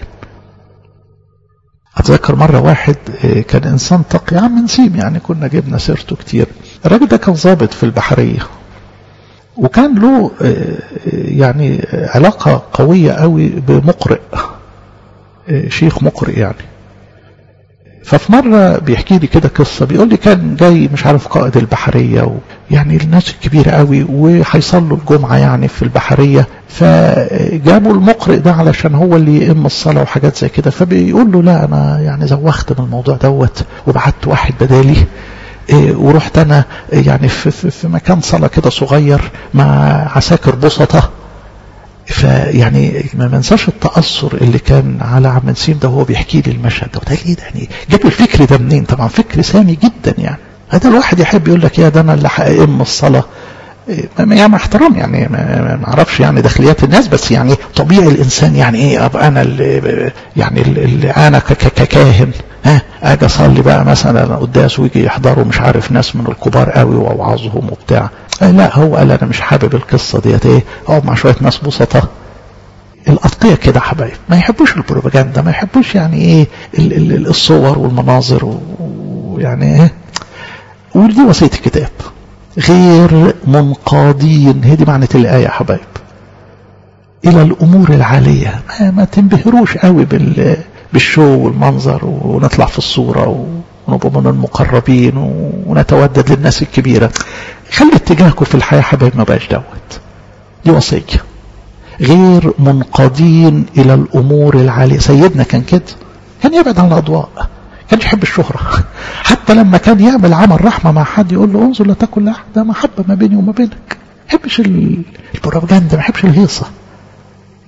اتذكر مره واحد كان انسان تقي عم نسيم يعني كنا جبنا سيرته كتير الراجل ده كان ضابط في البحريه وكان له يعني علاقه قويه قوي بمقرئ شيخ مقرئ يعني ففي مرة بيحكي لي كده قصة بيقول لي كان جاي مش عارف قائد البحرية و يعني الناس الكبيرة قوي وهيصلوا الجمعة يعني في البحرية فجابوا المقرئ ده علشان هو اللي يئم الصلاة وحاجات زي كده فبيقول له لا أنا يعني زوخت من الموضوع دوت وبعت واحد بدالي إيه ورحت أنا يعني في, في, في مكان صلاة كده صغير مع عساكر بسطة فيعني ما منساش التأثر اللي كان على عم نسيم ده وهو بيحكي لي المشهد ده وده ايه ده يعني جاب الفكر ده منين طبعا فكر سامي جدا يعني هذا الواحد يحب يقول لك يا ده انا اللي هأئم الصلاة يعني مع احترام يعني ما اعرفش يعني داخليات الناس بس يعني طبيعي الانسان يعني ايه ابقى انا اللي يعني اللي انا ككاهن ها اجي اصلي بقى مثلا قداس ويجي يحضروا مش عارف ناس من الكبار قوي واوعظهم وبتاع لا هو قال انا مش حابب القصه ديت ايه اقعد مع شويه ناس بسطاء الأتقية كده حبايب ما يحبوش البروباجندا ما يحبوش يعني ايه الصور والمناظر ويعني ايه ودي وصية الكتاب غير منقادين هي دي معنى الآية يا حبايب إلى الأمور العالية ما, ما تنبهروش قوي بال بالشو والمنظر ونطلع في الصورة ونبقى من المقربين ونتودد للناس الكبيرة خلي اتجاهكم في الحياة حبايب ما بقاش دوت دي وصية غير منقادين إلى الأمور العالية سيدنا كان كده كان يبعد عن الأضواء كان يحب الشهرة حتى لما كان يعمل عمل رحمة مع حد يقول له انظر لا تكن لأحد ده محبة ما بيني وما بينك ما يحبش البروباجندا ما يحبش الهيصة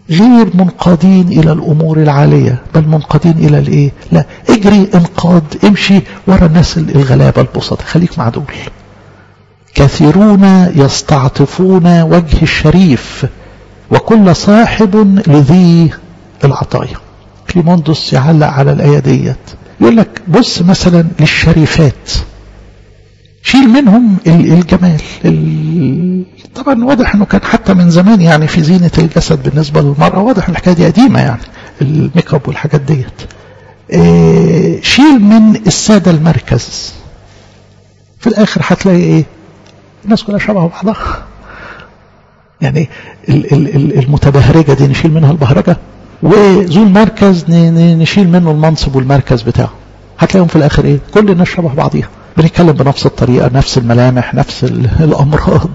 غير منقادين إلى الأمور العالية بل منقادين إلى الإيه لا اجري انقاد امشي ورا الناس الغلابة البسطة خليك مع دول كثيرون يستعطفون وجه الشريف وكل صاحب لذي العطايا كليموندوس يعلق على الآية ديت يقول لك بص مثلا للشريفات شيل منهم الجمال طبعا واضح انه كان حتى من زمان يعني في زينة الجسد بالنسبة للمرأة واضح الحكاية دي قديمة يعني الميك اب والحاجات ديت إيه شيل من السادة المركز في الاخر هتلاقي ايه الناس كلها شبه بعضها يعني المتبهرجة دي نشيل منها البهرجة وذو المركز نشيل منه المنصب والمركز بتاعه هتلاقيهم في الاخر ايه كل الناس شبه بعضيها بنتكلم بنفس الطريقة نفس الملامح نفس الأمراض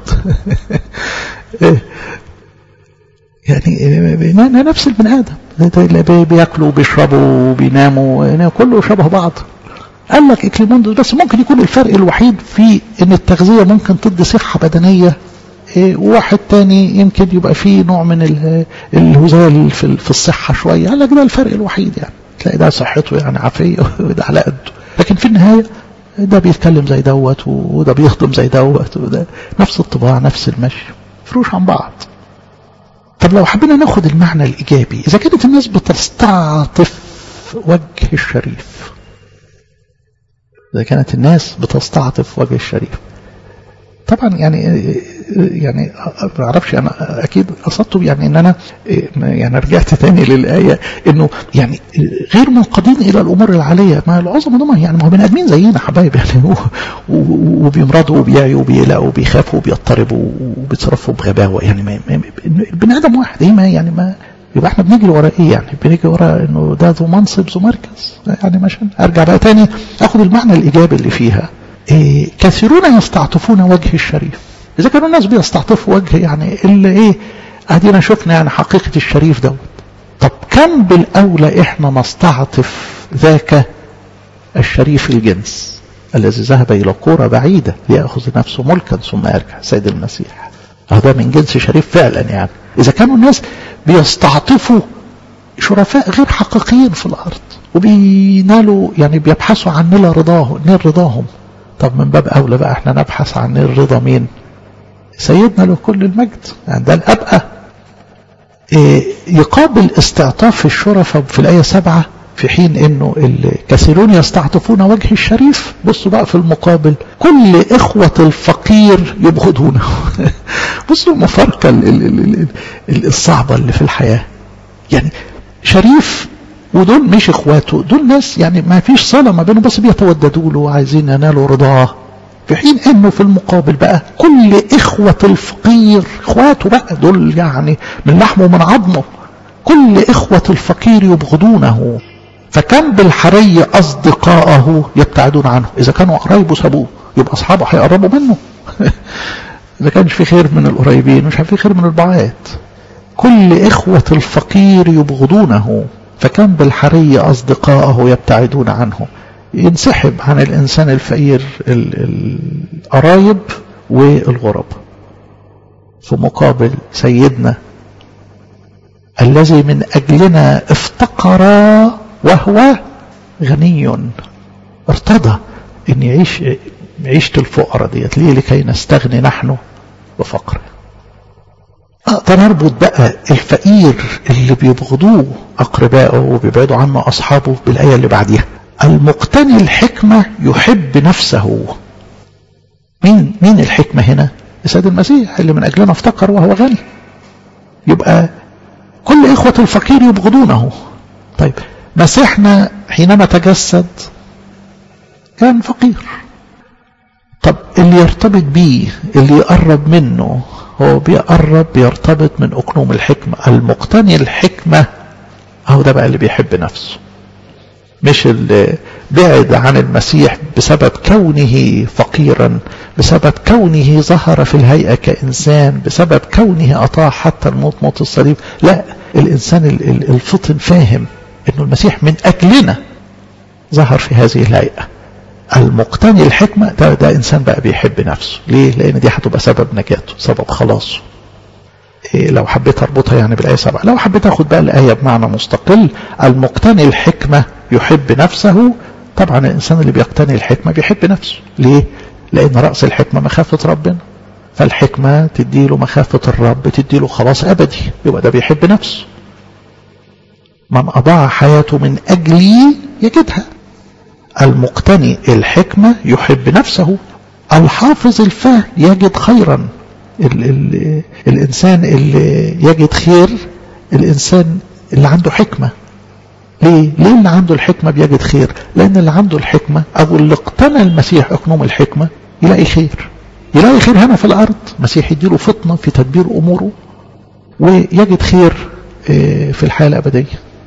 يعني نفس البني آدم بياكلوا وبيشربوا وبيناموا يعني كله شبه بعض قال لك إكليموندوس بس ممكن يكون الفرق الوحيد في ان التغذية ممكن تدي صحة بدنية وواحد تاني يمكن يبقى فيه نوع من الهزال في الصحة شوية قال لك ده الفرق الوحيد يعني تلاقي ده صحته يعني عافية وده على قده لكن في النهاية ده بيتكلم زي دوت وده بيخدم زي دوت وده نفس الطباع نفس المشي فروش عن بعض طب لو حبينا ناخد المعنى الإيجابي إذا كانت الناس بتستعطف وجه الشريف إذا كانت الناس بتستعطف وجه الشريف طبعا يعني يعني ما اعرفش انا اكيد قصدته يعني ان انا يعني رجعت تاني للايه انه يعني غير منقادين الى الامور العاليه ما العظماء دول يعني ما هو بني ادمين زينا حبايب يعني وبيمرضوا وبيعيوا وبيقلقوا وبيخافوا وبيضطربوا وبيتصرفوا بغباوه يعني ما البني ادم واحد ايه ما يعني ما يبقى احنا بنجري ورا ايه يعني بنجري ورا انه ده ذو منصب ذو مركز يعني ماشي ارجع بقى تاني اخد المعنى الايجابي اللي فيها إيه كثيرون يستعطفون وجه الشريف إذا كانوا الناس بيستعطفوا وجه يعني اللي إيه أدينا شفنا يعني حقيقة الشريف دوت طب كم بالأولى إحنا نستعطف ذاك الشريف الجنس الذي ذهب إلى قرى بعيدة ليأخذ نفسه ملكا ثم يرجع سيد المسيح هذا من جنس شريف فعلا يعني إذا كانوا الناس بيستعطفوا شرفاء غير حقيقيين في الأرض وبينالوا يعني بيبحثوا عن نيل رضاه نيل رضاهم طب من باب أولى بقى احنا نبحث عن نيل رضا مين سيدنا له كل المجد يعني ده الأبقى إيه يقابل استعطاف الشرفاء في الآية سبعة في حين انه الكثيرون يستعطفون وجه الشريف بصوا بقى في المقابل كل اخوة الفقير يبغضونه بصوا المفارقة الصعبة اللي في الحياة يعني شريف ودول مش اخواته دول ناس يعني ما فيش صلة ما بينهم بس بيتوددوا له عايزين ينالوا رضاه في حين انه في المقابل بقى كل اخوة الفقير اخواته بقى دول يعني من لحمه ومن عظمه كل اخوة الفقير يبغضونه فكان بالحري اصدقائه يبتعدون عنه اذا كانوا قرايبه سابوه يبقى اصحابه هيقربوا منه اذا كانش في خير من القريبين مش في خير من البعاد كل اخوة الفقير يبغضونه فكان بالحري اصدقائه يبتعدون عنه ينسحب عن الإنسان الفقير القرايب والغرب في مقابل سيدنا الذي من أجلنا افتقر وهو غني ارتضى ان يعيش عيشة الفقراء ديت ليه لكي نستغني نحن بفقره اقدر اربط بقى الفقير اللي بيبغضوه اقربائه وبيبعدوا عنه اصحابه بالايه اللي بعديها المقتني الحكمة يحب نفسه مين مين الحكمة هنا السيد المسيح اللي من أجلنا افتقر وهو غني يبقى كل إخوة الفقير يبغضونه طيب مسيحنا حينما تجسد كان فقير طب اللي يرتبط بيه اللي يقرب منه هو بيقرب بيرتبط من أقنوم الحكمة المقتني الحكمة أهو ده بقى اللي بيحب نفسه مش اللي بعد عن المسيح بسبب كونه فقيرا بسبب كونه ظهر في الهيئة كإنسان بسبب كونه أطاع حتى الموت موت الصليب لا الإنسان الفطن فاهم أنه المسيح من أجلنا ظهر في هذه الهيئة المقتني الحكمة ده, ده إنسان بقى بيحب نفسه ليه؟ لأن دي هتبقى سبب نجاته سبب خلاصه لو حبيت اربطها يعني بالايه 7 لو حبيت اخد بقى الايه بمعنى مستقل المقتني الحكمه يحب نفسه طبعا الانسان اللي بيقتني الحكمه بيحب نفسه ليه لان راس الحكمه مخافه ربنا فالحكمه تديله مخافه الرب تديله خلاص ابدي يبقى ده بيحب نفسه من اضاع حياته من اجلي يجدها المقتني الحكمه يحب نفسه الحافظ الفهم يجد خيرا ال ال الإنسان اللي يجد خير الإنسان اللي عنده حكمة ليه؟ ليه اللي عنده الحكمة بيجد خير؟ لأن اللي عنده الحكمة أو اللي اقتنى المسيح أقنوم الحكمة يلاقي خير يلاقي خير هنا في الأرض مسيح يديله فطنة في تدبير أموره ويجد خير في الحياة الأبدية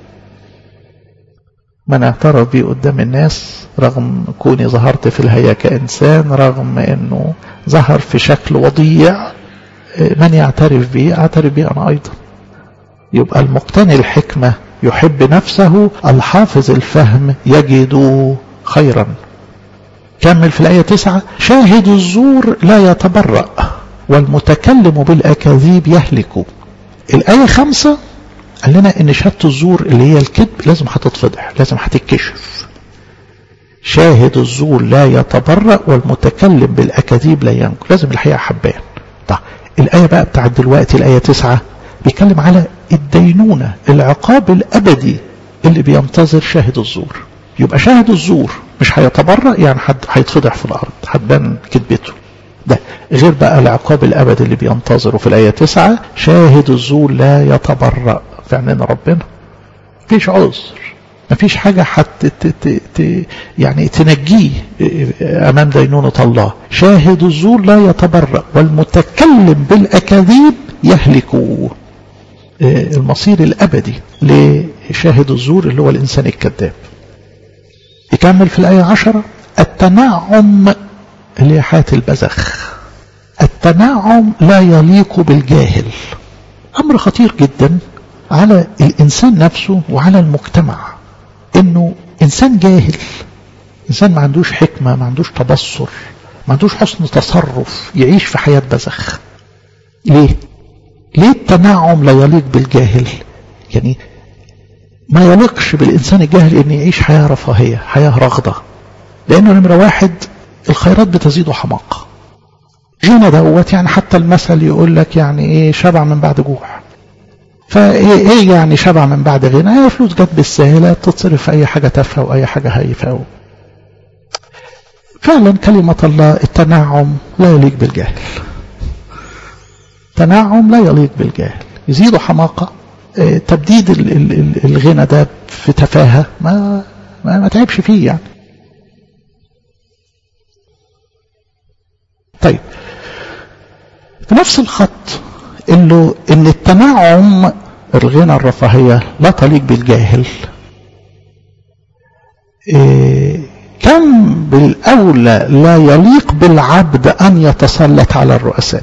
من اعترف بي قدام الناس رغم كوني ظهرت في الهيئة كإنسان رغم أنه ظهر في شكل وضيع من يعترف بي أعترف بي أنا أيضا يبقى المقتني الحكمة يحب نفسه الحافظ الفهم يجد خيرا كمل في الآية تسعة شاهد الزور لا يتبرأ والمتكلم بالأكاذيب يهلك الآية خمسة قال لنا ان شهاده الزور اللي هي الكذب لازم هتتفضح لازم هتتكشف شاهد الزور لا يتبرأ والمتكلم بالأكاذيب لا ينجو لازم الحقيقة حبان طيب الآية بقى بتاعت دلوقتي الآية تسعة بيتكلم على الدينونة العقاب الأبدي اللي بينتظر شاهد الزور يبقى شاهد الزور مش هيتبرأ يعني حد هيتفضح في الأرض هتبان كذبته ده غير بقى العقاب الأبدي اللي بينتظره في الآية تسعة شاهد الزور لا يتبرأ في عينين ربنا مفيش عذر مفيش حاجة حت يعني تنجيه أمام دينونة الله شاهد الزور لا يتبرأ والمتكلم بالأكاذيب يهلك المصير الأبدي لشاهد الزور اللي هو الإنسان الكذاب يكمل في الآية عشرة التنعم اللي هي حياة البذخ التنعم لا يليق بالجاهل أمر خطير جدا على الإنسان نفسه وعلى المجتمع إنه إنسان جاهل إنسان ما عندوش حكمة ما عندوش تبصر ما عندوش حسن تصرف يعيش في حياة بذخ ليه؟ ليه التنعم لا يليق بالجاهل يعني ما يليقش بالإنسان الجاهل إن يعيش حياة رفاهية حياة رغدة لأنه نمرة واحد الخيرات بتزيد حماقة غنى دوت يعني حتى المثل يقول لك يعني ايه شبع من بعد جوع فايه ايه يعني شبع من بعد غنى هي فلوس جت بالسهله تتصرف في اي حاجه تافهه واي حاجه هايفه فعلا كلمه الله التنعم لا يليق بالجاهل تنعم لا يليق بالجاهل يزيد حماقه اه تبديد الغنى ده في تفاهه ما ما, ما تعبش فيه يعني طيب في نفس الخط انه ان التنعم الغنى الرفاهية لا تليق بالجاهل إيه كم بالأولى لا يليق بالعبد أن يتسلط على الرؤساء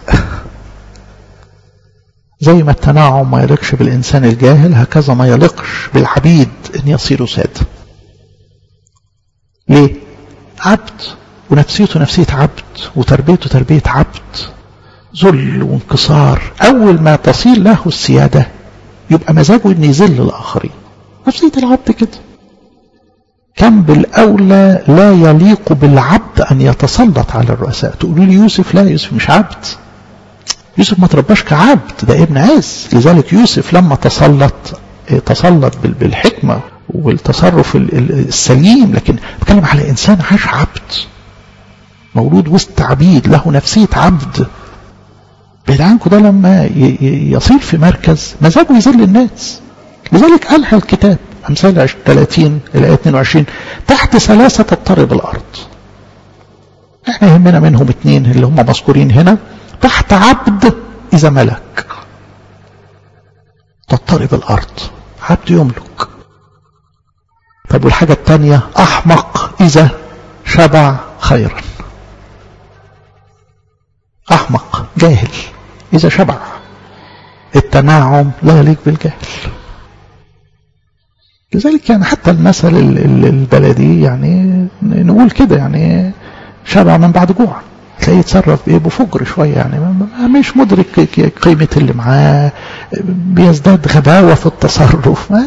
زي ما التنعم ما يليقش بالإنسان الجاهل هكذا ما يليقش بالعبيد أن يصيروا سادة ليه؟ عبد ونفسيته نفسية عبد وتربيته تربية عبد ذل وانكسار أول ما تصير له السيادة يبقى مزاجه أن يذل الآخرين نفسية العبد كده كم بالأولى لا يليق بالعبد أن يتسلط على الرؤساء تقولوا لي يوسف لا يوسف مش عبد يوسف ما ترباش كعبد ده ابن عز لذلك يوسف لما تسلط تسلط بالحكمة والتصرف السليم لكن بتكلم على إنسان عاش عبد مولود وسط عبيد له نفسية عبد بعيد عنكم ده لما يصير في مركز مزاجه يذل الناس لذلك قالها الكتاب أمثال 30 الآية 22 تحت ثلاثة تضطرب الأرض احنا يهمنا منهم اثنين اللي هم مذكورين هنا تحت عبد إذا ملك تضطرب الأرض عبد يملك طب والحاجة الثانية أحمق إذا شبع خيرا أحمق جاهل إذا شبع التناعم لا يليق بالجهل لذلك يعني حتى المثل البلدي يعني نقول كده يعني شبع من بعد جوع تلاقيه يتصرف بايه بفجر شويه يعني مش مدرك قيمه اللي معاه بيزداد غباوه في التصرف ما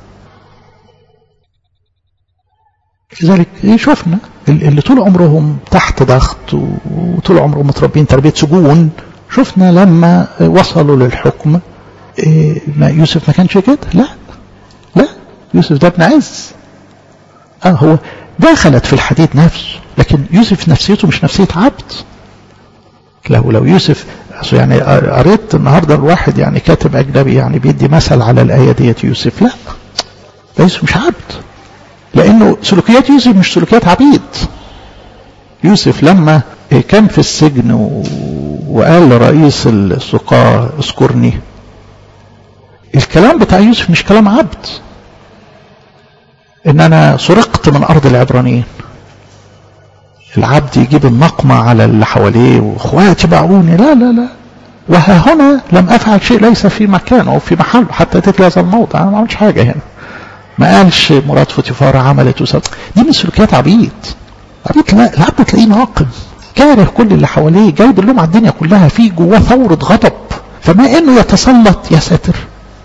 لذلك شفنا اللي طول عمرهم تحت ضغط وطول عمرهم متربين تربيه سجون شفنا لما وصلوا للحكم ما يوسف ما كانش كده لا لا يوسف ده ابن عز اه هو دخلت في الحديد نفسه لكن يوسف نفسيته مش نفسية عبد لو لو يوسف يعني قريت النهارده الواحد يعني كاتب اجنبي يعني بيدي مثل على الايه ديت يوسف لا يوسف مش عبد لانه سلوكيات يوسف مش سلوكيات عبيد يوسف لما كان في السجن وقال لرئيس السقاة اذكرني الكلام بتاع يوسف مش كلام عبد ان انا سرقت من ارض العبرانيين العبد يجيب النقمة على اللي حواليه واخواتي باعوني لا لا لا وها هنا لم افعل شيء ليس في مكانه او في محله حتى اتيت هذا الموضع انا ما عملتش حاجه هنا ما قالش مرات فوتيفار عملت وسبت دي من سلوكيات عبيد عبيد لا العبد تلاقيه ناقم كاره كل اللي حواليه جايب اللوم على الدنيا كلها في جواه ثورة غضب فما انه يتسلط يا ساتر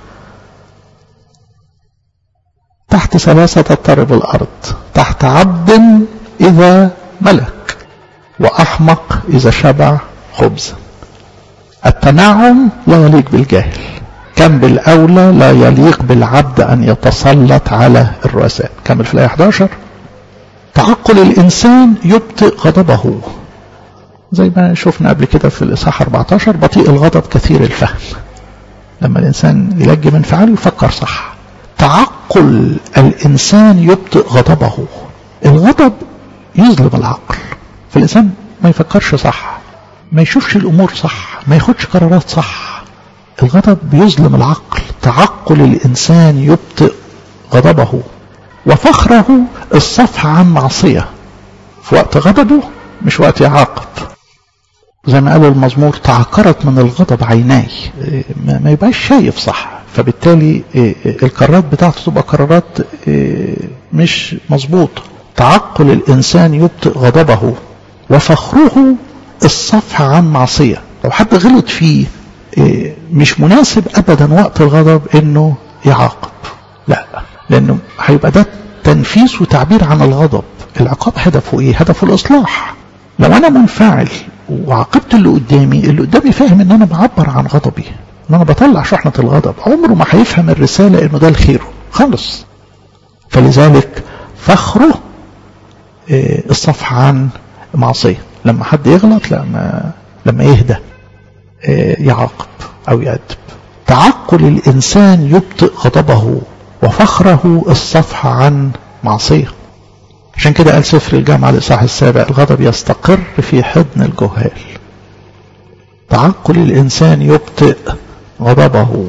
تحت ثلاثة تضطرب الأرض تحت عبد إذا ملك وأحمق إذا شبع خبزا التنعم لا يليق بالجاهل كم بالأولى لا يليق بالعبد أن يتسلط على الرؤساء كمل في الآية 11 تعقل الإنسان يبطئ غضبه زي ما شفنا قبل كده في الإصحاح 14 بطيء الغضب كثير الفهم لما الإنسان يلجم انفعاله يفكر صح تعقل الإنسان يبطئ غضبه الغضب يظلم العقل فالإنسان ما يفكرش صح ما يشوفش الأمور صح ما ياخدش قرارات صح الغضب بيظلم العقل تعقل الإنسان يبطئ غضبه وفخره الصفح عن معصية في وقت غضبه مش وقت يعاقب زي ما قال المزمور تعكرت من الغضب عيناي ما يبقاش شايف صح فبالتالي القرارات بتاعته تبقى قرارات مش مظبوطة تعقل الإنسان يبطئ غضبه وفخره الصفح عن معصية لو حد غلط فيه مش مناسب أبدا وقت الغضب إنه يعاقب لا لأنه هيبقى ده تنفيس وتعبير عن الغضب العقاب هدفه إيه هدفه الإصلاح لو أنا منفعل وعاقبت اللي قدامي اللي قدامي فاهم إن أنا بعبر عن غضبي ان انا بطلع شحنة الغضب عمره ما هيفهم الرسالة انه ده الخير خالص فلذلك فخره إيه الصفح عن معصية لما حد يغلط لما لما يهدى إيه يعاقب او يأدب تعقل الانسان يبطئ غضبه وفخره الصفح عن معصية عشان كده قال سفر الجامعة الإصحاح السابع الغضب يستقر في حضن الجهال تعقل الإنسان يبطئ غضبه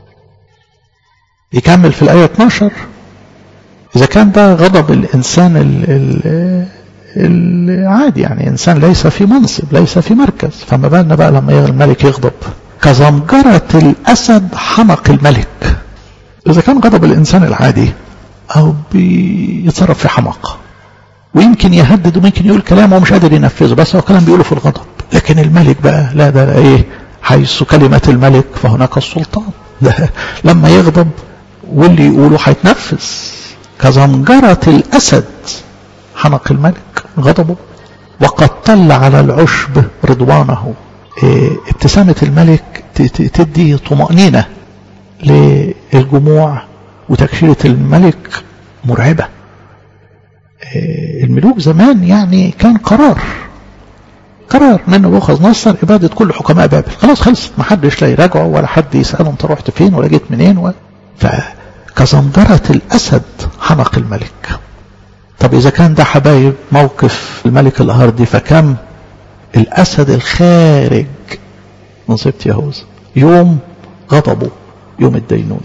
يكمل في الآية 12 إذا كان ده غضب الإنسان ال ال العادي يعني إنسان ليس في منصب ليس في مركز فما بالنا بقى لما الملك يغضب كزمجرة الأسد حنق الملك إذا كان غضب الإنسان العادي أو بيتصرف في حماقة ويمكن يهدد وممكن يقول كلام هو مش قادر ينفذه بس هو كلام بيقوله في الغضب لكن الملك بقى لا ده ايه حيث كلمة الملك فهناك السلطان ده لما يغضب واللي يقوله هيتنفذ كزمجرة الأسد حنق الملك غضبه وقد طل على العشب رضوانه إيه ابتسامة الملك تدي طمأنينة للجموع وتكشيرة الملك مرعبة إيه الملوك زمان يعني كان قرار قرار من نبوخذ نصر إبادة كل حكماء بابل خلاص خلصت ما حدش لا يراجعه ولا حد يسأله انت رحت فين ولا جيت منين و... فكزنجرة الأسد حنق الملك طب إذا كان ده حبايب موقف الملك الأرضي فكم الأسد الخارج من سبت يهوذا يوم غضبه يوم الدينون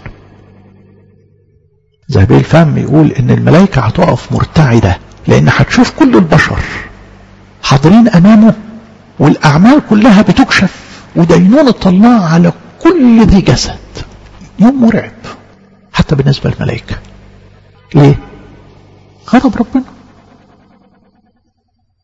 زهبيل الفم يقول ان الملائكة هتقف مرتعدة لان هتشوف كل البشر حاضرين امامه والاعمال كلها بتكشف ودينونة الله على كل ذي جسد يوم مرعب حتى بالنسبة للملائكة ليه غضب ربنا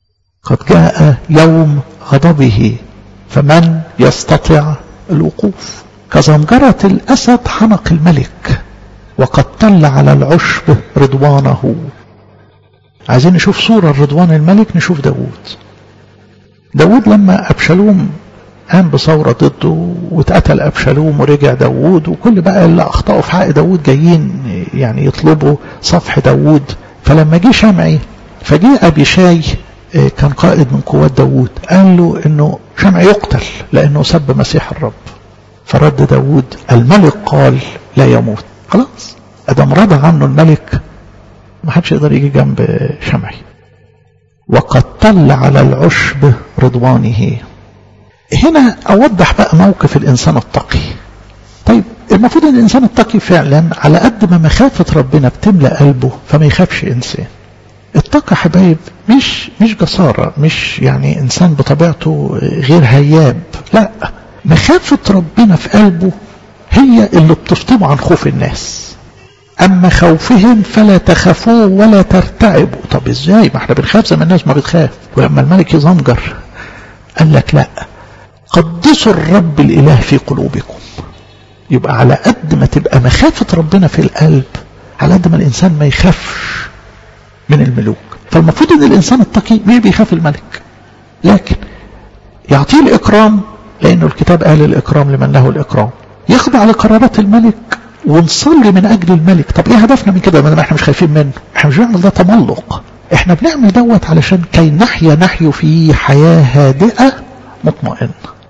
قد جاء يوم غضبه فمن يستطيع الوقوف كزمجرة الأسد حنق الملك وقد تل على العشب رضوانه عايزين نشوف صورة رضوان الملك نشوف داود داود لما أبشالوم قام بثورة ضده واتقتل أبشالوم ورجع داود وكل بقى اللي أخطأوا في حق داود جايين يعني يطلبوا صفح داود فلما جه شمعي فجاء أبيشاي كان قائد من قوات داود قال له انه شمع يقتل لانه سب مسيح الرب فرد داود الملك قال لا يموت خلاص ادم رضى عنه الملك ما حدش يقدر يجي جنب شمعي وقد طل على العشب رضوانه هنا اوضح بقى موقف الانسان التقي طيب المفروض ان الانسان التقي فعلا على قد ما مخافه ربنا بتملا قلبه فما يخافش انسان التقى حبايب مش مش جسارة مش يعني إنسان بطبيعته غير هياب لا مخافة ربنا في قلبه هي اللي بتفطمه عن خوف الناس أما خوفهم فلا تخافوه ولا ترتعبوا طب إزاي ما احنا بنخاف زي ما الناس ما بتخاف ولما الملك يزمجر قال لك لا قدسوا الرب الإله في قلوبكم يبقى على قد ما تبقى مخافة ربنا في القلب على قد ما الإنسان ما يخافش من الملوك فالمفروض ان الانسان التقي مش بيخاف الملك لكن يعطيه الاكرام لانه الكتاب قال الاكرام لمن له الاكرام يخضع لقرارات الملك ونصلي من اجل الملك طب ايه هدفنا من كده ما احنا مش خايفين منه احنا مش بنعمل ده تملق احنا بنعمل دوت علشان كي نحيا نحيو في حياة هادئة مطمئنة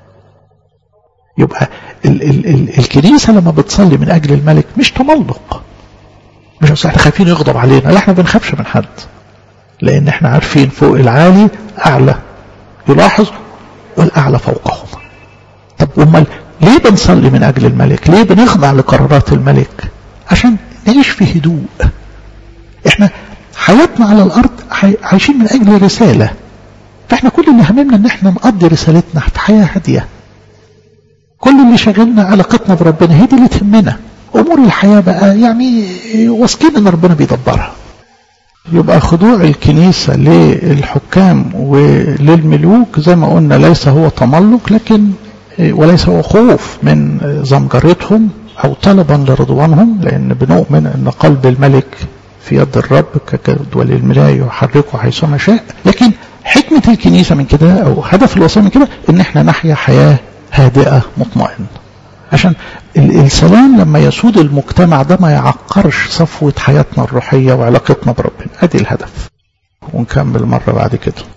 يبقى ال ال ال الكنيسة لما بتصلي من اجل الملك مش تملق مش اصل احنا خايفين يغضب علينا لا احنا ما بنخافش من حد لان احنا عارفين فوق العالي اعلى يلاحظ والاعلى فوقهم طب امال ليه بنصلي من اجل الملك ليه بنخضع لقرارات الملك عشان نعيش في هدوء احنا حياتنا على الارض عايشين من اجل رسالة فاحنا كل اللي هممنا ان احنا نقضي رسالتنا في حياة هادية كل اللي شغلنا علاقتنا بربنا هي دي اللي تهمنا امور الحياة بقى يعني واثقين ان ربنا بيدبرها يبقى خضوع الكنيسة للحكام وللملوك زي ما قلنا ليس هو تملق لكن وليس هو خوف من زمجرتهم أو طلبا لرضوانهم لأن بنؤمن أن قلب الملك في يد الرب كجدول الملاية يحركه حيثما شاء لكن حكمة الكنيسة من كده أو هدف الوصية من كده إن احنا نحيا حياة هادئة مطمئنة عشان السلام لما يسود المجتمع ده ما يعقرش صفوة حياتنا الروحية وعلاقتنا بربنا ادي الهدف ونكمل مرة بعد كده